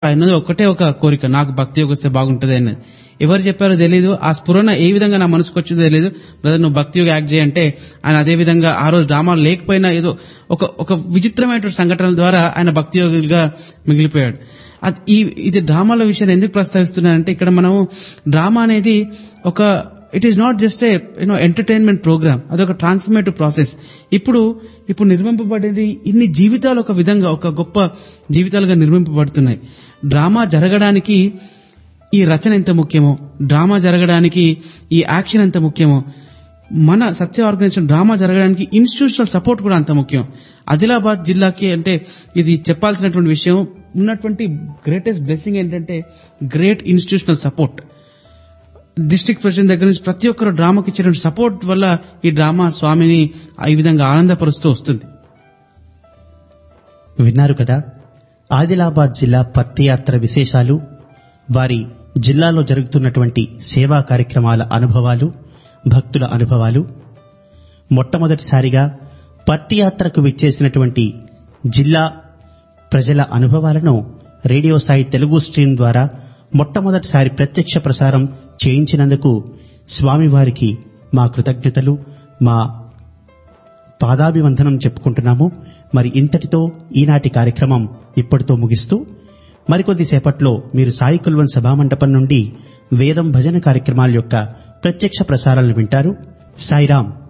ఆయనది ఒకటే ఒక కోరిక నాకు భక్తి యోగ వస్తే బాగుంటుంది అన్నది ఎవరు చెప్పారో తెలియదు ఆ స్ఫురణ ఏ విధంగా నా మనసుకు వచ్చిందో తెలియదు బ్రదర్ నువ్వు భక్తి యోగ యాక్ట్ చేయంటే ఆయన అదే విధంగా ఆ రోజు డ్రామా లేకపోయినా ఏదో ఒక ఒక విచిత్రమైనటువంటి సంఘటనల ద్వారా ఆయన భక్తి యోగిగా మిగిలిపోయాడు అది ఈ ఇది డ్రామాల విషయాన్ని ఎందుకు ప్రస్తావిస్తున్నానంటే ఇక్కడ మనము డ్రామా అనేది ఒక it is not just a you know entertainment programme అదొక ట్రాన్స్ఫర్మేటివ్ ప్రాసెస్ ఇప్పుడు ఇప్పుడు నిర్మింపబడేది ఇన్ని జీవితాలు ఒక విధంగా ఒక గొప్ప జీవితాలుగా నిర్మింపబడుతున్నాయి డ్రామా జరగడానికి ఈ రచన ఎంత ముఖ్యమో డ్రామా జరగడానికి ఈ యాక్షన్ ఎంత ముఖ్యమో మన సత్య ఆర్గనైజేషన్ డ్రామా జరగడానికి ఇన్స్టిట్యూషనల్ సపోర్ట్ కూడా అంత ముఖ్యం ఆదిలాబాద్ జిల్లాకి అంటే ఇది చెప్పాల్సినటువంటి విషయం ఉన్నటువంటి గ్రేటెస్ట్ బ్లెస్సింగ్ ఏంటంటే great institutional support district president దగ్గర నుంచి ప్రతి ఒక్కరు డ్రామాకి ఇచ్చిన సపోర్ట్ వల్ల ఈ డ్రామా స్వామిని ఈ విధంగా ఆనందపరుస్తూ వస్తుంది విన్నారు కదా ఆదిలాబాద్ జిల్లా పత్తి యాత్ర విశేషాలు వారి జిల్లాలో జరుగుతున్నటువంటి సేవా కార్యక్రమాల అనుభవాలు భక్తుల అనుభవాలు మొట్టమొదటిసారిగా పత్తి యాత్రకు విచ్చేసినటువంటి జిల్లా ప్రజల అనుభవాలను రేడియో సాయి తెలుగు స్ట్రీమ్ ద్వారా మొట్టమొదటిసారి ప్రత్యక్ష ప్రసారం చేయించినందుకు స్వామివారికి మా కృతజ్ఞతలు మా పాదాభివందనం చెప్పుకుంటున్నాము మరి ఇంతటితో ఈనాటి కార్యక్రమం ఇప్పటితో ముగిస్తూ మరికొద్ది సేపట్లో మీరు సాయి కుల్వన్ సభామండపం నుండి వేదం భజన కార్యక్రమాల యొక్క ప్రత్యక్ష ప్రసారాలను వింటారు సాయిరాం